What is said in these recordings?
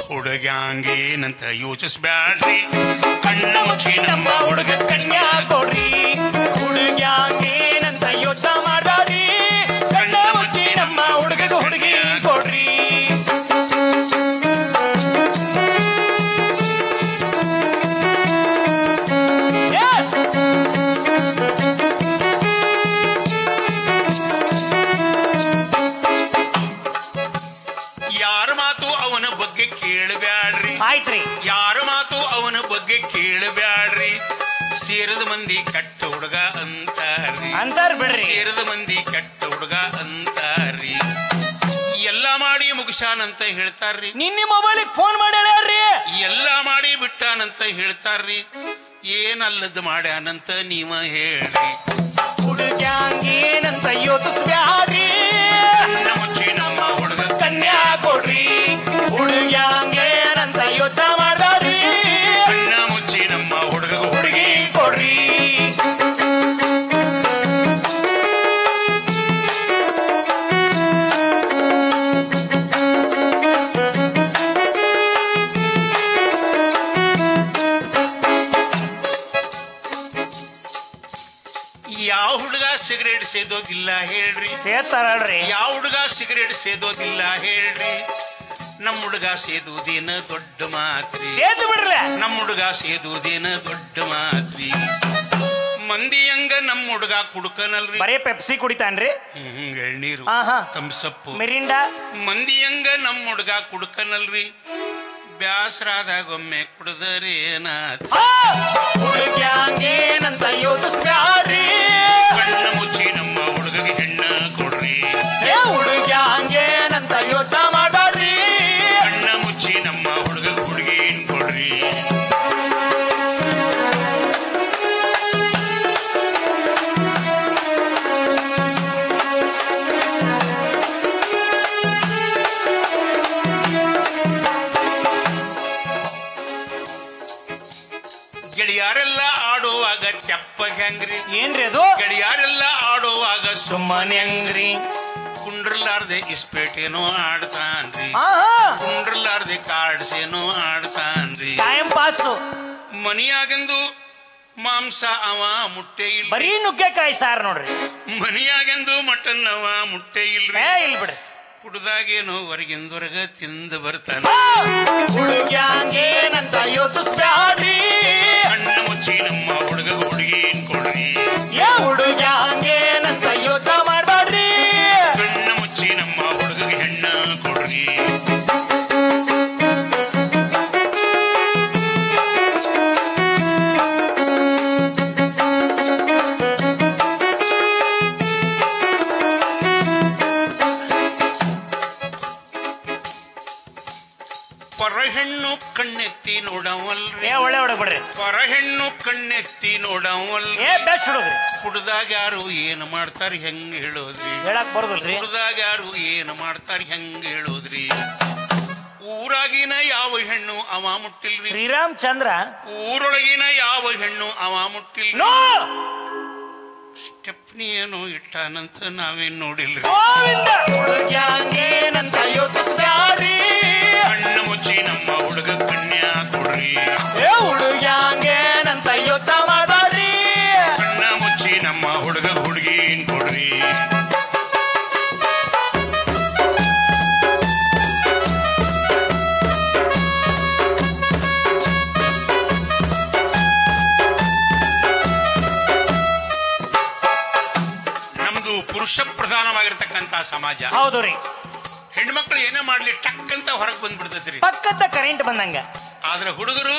ಹುಡುಗ್ಯಾಂಗೇನಂತ ಯೋಚಿಸ್ಬ್ಯಾಡ್ರಿ ಕಣ್ಣ ಮುಚ್ಚಿ ನಮ್ಮ ಹುಡುಗ ಕನ್ಯಾ ಕೊಡ್ರಿ ಹುಡುಗ್ಯಾಂಗೇನಂತ ಯೋಚ ಮಾಡ್ದಾರಿ ಕಣ್ಣ ಮುಚ್ಚಿ ನಮ್ಮ ಹುಡುಗ ಹುಡುಗಿ ಕೊಡ್ರಿ Yes! ಯಾರ ಮಾತು ಅವನ ಬಗ್ಗೆ ಕೇಳಬ್ಯಾಡ್ರಿ ಆಯ್ತ್ರಿ ಯಾರ ಮಾತು ಅವನ ಬಗ್ಗೆ ಕೇಳಬ್ಯಾಡ್ರಿ ಸೇರದ ಮಂದಿ ಕೆಟ್ಟ ಹುಡುಗ ಅಂತಾರ್ರಿ ಅಂತಾರ್ ಬಿಡ್ರಿ ಸೇರದ ಮಂದಿ ಕೆಟ್ಟ ಹುಡುಗ ಅಂತಾರ್ರಿ ಎಲ್ಲ ಮಾಡಿ ಮುಗಿಸಾನಂತ ಹೇಳ್ತಾರ್ರಿ ನಿನ್ನೆ ಮೊಬೈಲಿಗೆ ಫೋನ್ ಮಾಡಿ ಹೇಳ್ಯಾರ್ರಿ ಎಲ್ಲ ಮಾಡಿ ಬಿಟ್ಟಾನಂತ ಹೇಳ್ತಾರ್ರಿ ಏನಲ್ಲದ ಮಾಡ್ಯಾನಂತ ನೀವ ಹೇಳ್ರಿ ಹುಡುಗ್ಯಾಂಗೇನಂತ ಯೋಚಿಸ್ಬ್ಯಾಡ್ರಿ ಕಣ್ಣ ಮುಚ್ಚಿ ನಮ್ಮ ಹುಡುಗ ಕನ್ಯಾ ಕೊಡ್ರಿ ಹುಡುಗ್ಯಾಂಗೇನಂತ ಯೋಚ ಮಾಡ್ದಾರಿ ಕಣ್ಣ ಮುಚ್ಚಿ ನಮ್ಮ ಹುಡುಗ ಹುಡುಗಿ ಕೊಡ್ರಿ ಯಾವ ಹುಡುಗ ಸಿಗರೇಟ್ ಸೇದೋದಿಲ್ಲ ಹೇಳ್ರಿ ಸೇತಾರಲ್ರಿ ಯಾವ ಹುಡುಗ ಸಿಗರೇಟ್ ಸೇದೋದಿಲ್ಲ ಹೇಳ್ರಿ ನಮ್ಮ ಹುಡುಗ ಸೇದುವುದೇನ ದೊಡ್ಡ ಮಾತ್ರಿ ಸೇತು ಬಿಡ್ರಲ್ಲ ನಮ್ಮ ಹುಡುಗ ಸೇದುವುದೇನ ದೊಡ್ಡ ಮಾತ್ರಿ ಮಂದಿ ಹಂಗ ನಮ್ಮ ಹುಡುಗ ಕುಡ್ಕನಲ್ರಿ ಬರೇ ಪೆಪ್ಸಿ ಕುಡಿತಾನ್ರಿ ಹ್ಮ್ ಎಳ್ನೀರು ಆಹಾ. ತಂಸಪ್ಪು ಮಿರಿಂಡಾ ಮಂದಿ ಹಂಗ ನಮ್ಮ ಹುಡುಗ ಕುಡ್ಕನಲ್ರಿ ಬ್ಯಾಸರಾದಾಗ ಒಮ್ಮೆ ಕುಡ್ದರೇನ ಹುಡುಗ್ಯಾಂಗೇನಂತ ಯೋಚಿಸ್ಬ್ಯಾಡ್ರಿ ಕಣ್ಣ ಮುಚ್ಚಿ ನಮ್ಮ ಹುಡುಗಗೆ ಹೆಣ್ಣ ಕೊಡ್ರಿ ಏ ಹುಡುಗ್ಯಾಂಗೇನಂತ ಯೋಚ ಮಾಡ್ರಿ ಕಣ್ಣ ಮುಚ್ಚಿ ನಮ್ಮ ಹುಡುಗ ಹುಡುಗೇನ್ ಕೊಡ್ರಿ ಗೆಳೆಯರೆಲ್ಲ ಆಡುವಾಗ ತೆಪ್ಪ ಹೆಂಗ್ರಿ ಏನ್ರಿ ಅದು ಗೆಳೆಯರೆಲ್ಲ ಆಡುವಾಗ ಸುಮ್ಮನೆ ಹಂಗ್ರಿ ಕುಂಡ್ರಲಾರ್ದೆ ಇಸ್ಪೇಟೇನೋ ಆಡ್ತಾನ್ರಿ ಆಹಾ ಕುಂಡ್ರಲಾರ್ದೆ ಕಾರ್ಡ್ಸೇನೋ ಆಡ್ತಾನ್ರಿ ಟೈಮ್ ಪಾಸ್ ಮನಿಯಾಗೆಂದು ಮಾಂಸ ಅವ ಮುಟ್ಟೆ ಇಲ್ಲ ಬರೀ ನುಗ್ಗೆಕಾಯಿ ಸಾರ್ ನೋಡ್ರಿ ಮನಿಯಾಗೆಂದು ಮಟನ್ ಅವ ಮುಟ್ಟೆ ಇಲ್ರಿ ಏ ಇಲ್ ಬಿಡ್ರಿ ಕುಡ್ದಾಗೇನೋ ಹೊರಗಿಂದೊರಗ ತಿಂದು ಬರ್ತಾನ ಹುಡುಗ್ಯಾಂಗೇನಂತ ಯೋಚಿಸ್ಬ್ಯಾಡ್ರಿ ಕಣ್ಣ ಮುಚ್ಚಿ ನಮ್ಮ ಹುಡುಗ ಹುಡುಗೇನ್ ಕೊಡ್ರಿ ಏ ಹುಡುಗ್ಯಾಂಗೇನಂತ ಯೋಚ ಮಾಡ್ಬೇಡ್ರಿ ಕಣ್ಣ ಮುಚ್ಚಿ ನಮ್ಮ ಹುಡುಗಗೆ ಹೆಣ್ಣ ಕೊಡ್ರಿ ಪರಹೆಣ್ಣು ಕಣ್ಣೆತ್ತಿ ನೋಡವಲ್ರಿ ಏ ಒಳ್ಳೆ ಹುಡುಗ ಬಿಡ್ರಿ ಪರಹೆಣ್ಣು ಕಣ್ಣೆತ್ತಿ ನೋಡವಲ್ರಿ ಏ ಬೆಸ್ಟ್ ಹುಡುಗ್ರಿ ಕುಡ್ದಾಗ ಯಾರು ಏನು ಮಾಡ್ತಾರ ಹೆಂಗ್ ಹೇಳೋದ್ರಿ ಹೇಳಕ್ ಬರೋದಿಲ್ರಿ ಕುಡ್ದಾಗ ಯಾರು ಏನು ಮಾಡ್ತಾರ ಹೆಂಗ್ ಹೇಳೋದ್ರಿ ಊರಾಗಿನ ಯಾವ ಹೆಣ್ಣು ಅವ ಮುಟ್ಟಿಲ್ರಿ ಶ್ರೀರಾಮ್ ಚಂದ್ರ ಊರೊಳಗಿನ ಯಾವ ಹೆಣ್ಣು ಅವ ಮುಟ್ಟಿಲ್ರಿ ನೋ ಸ್ಟೆಪ್ನಿ ಏನು ಇಟ್ಟಾನಂತ ನಾವೇನ್ ನೋಡಿಲ್ರಿ ಗೋವಿಂದ ಹುಡುಗ್ಯಾಂಗೇನಂತ ಯೋಚಿಸ್ಬ್ಯಾಡ್ರಿ ಕಣ್ಣ ಮುಚ್ಚಿ ನಮ್ಮ ಹುಡುಗ ಕನ್ಯಾ ಕೊಡ್ರಿ ಏ ಹುಡುಗ್ಯಾಂಗೇನಂತ ಯೋಚ ಮಾಡ್ಬೇಡ್ರಿ ಕಣ್ಣ ಮುಚ್ಚಿ ನಮ್ಮ ಹುಡುಗ ಹುಡುಗೀನ್ ಕೊಡ್ರಿ ನಮ್ದು ಪುರುಷ ಪ್ರಧಾನವಾಗಿರ್ತಕ್ಕಂತ ಸಮಾಜ ಹೌದು ರೀ ಹೆಣ್ಮಕ್ಳು ಏನೇ ಮಾಡ್ಲಿ ಟಕ್ ಅಂತ ಹೊರಗೆ ಬಂದ್ಬಿಡ್ತೈತ್ರಿ ಪಕ್ಕದ ಕರೆಂಟ್ ಬಂದಂಗ ಆದ್ರೆ ಹುಡುಗರು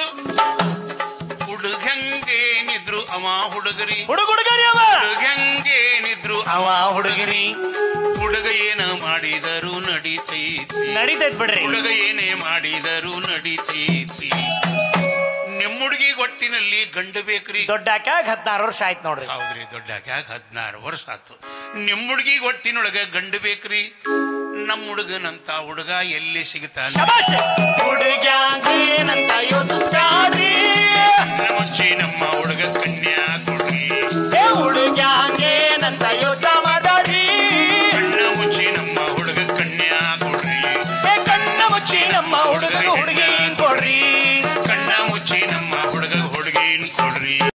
ಹುಡುಗಂಗೇನಿದ್ರು ಅವ ಹುಡುಗರಿ ಹುಡುಗ ಹುಡುಗರಿ ಅವ ಹುಡುಗಂಗೇನಿದ್ರು ಅವ ಹುಡುಗರಿ ಹುಡುಗ ಏನ ಮಾಡಿದರು ನಡೀತೈತಿ ನಡೀತೈತ್ ಬಿಡ್ರಿ ಹುಡುಗ ಏನೇ ಮಾಡಿದರು ನಡೀತೈತಿ ನಿಮ್ಮ ಹುಡುಗಿ ಒಟ್ಟಿನಲ್ಲಿ ಗಂಡು ಬೇಕ್ರಿ ದೊಡ್ಡ ಹಾಕ್ಯಾಗ ಹದಿನಾರು ವರ್ಷ ಆಯ್ತು ನೋಡ್ರಿ ಹೌದ್ರಿ ದೊಡ್ಡಾಗ್ಯಾಗ ಹದಿನಾರು ವರ್ಷ ಆತು ನಿಮ್ಮ ಹುಡುಗಿ ಒಟ್ಟಿನೊಳಗ ಗಂಡು ಬೇಕ್ರಿ ನಮ್ಮ ಹುಡುಗನಂತ ಹುಡುಗ ಎಲ್ಲಿ ಸಿಗ್ತಾನೆ ಶಬಾಷ್ ಹುಡುಗ್ಯಾಂಗೇನಂತ ಯೋಚಿಸ್ಬ್ಯಾಡ್ರಿ ಕಣ್ಣ ಮುಚ್ಚಿ ನಮ್ಮ ಹುಡುಗ ಕನ್ಯಾ ಕೊಡ್ರಿ ಏ ಹುಡುಗ್ಯಾಂಗೇನಂತ ಯೋಚ ಮಾಡ್ಬೇಡ್ರಿ ಕಣ್ಣ ಮುಚ್ಚಿ ನಮ್ಮ ಹುಡುಗ ಕನ್ಯಾ ಕೊಡ್ರಿ ಏ ಕಣ್ಣ ಮುಚ್ಚಿ ನಮ್ಮ ಹುಡುಗ ಹುಡುಗಿ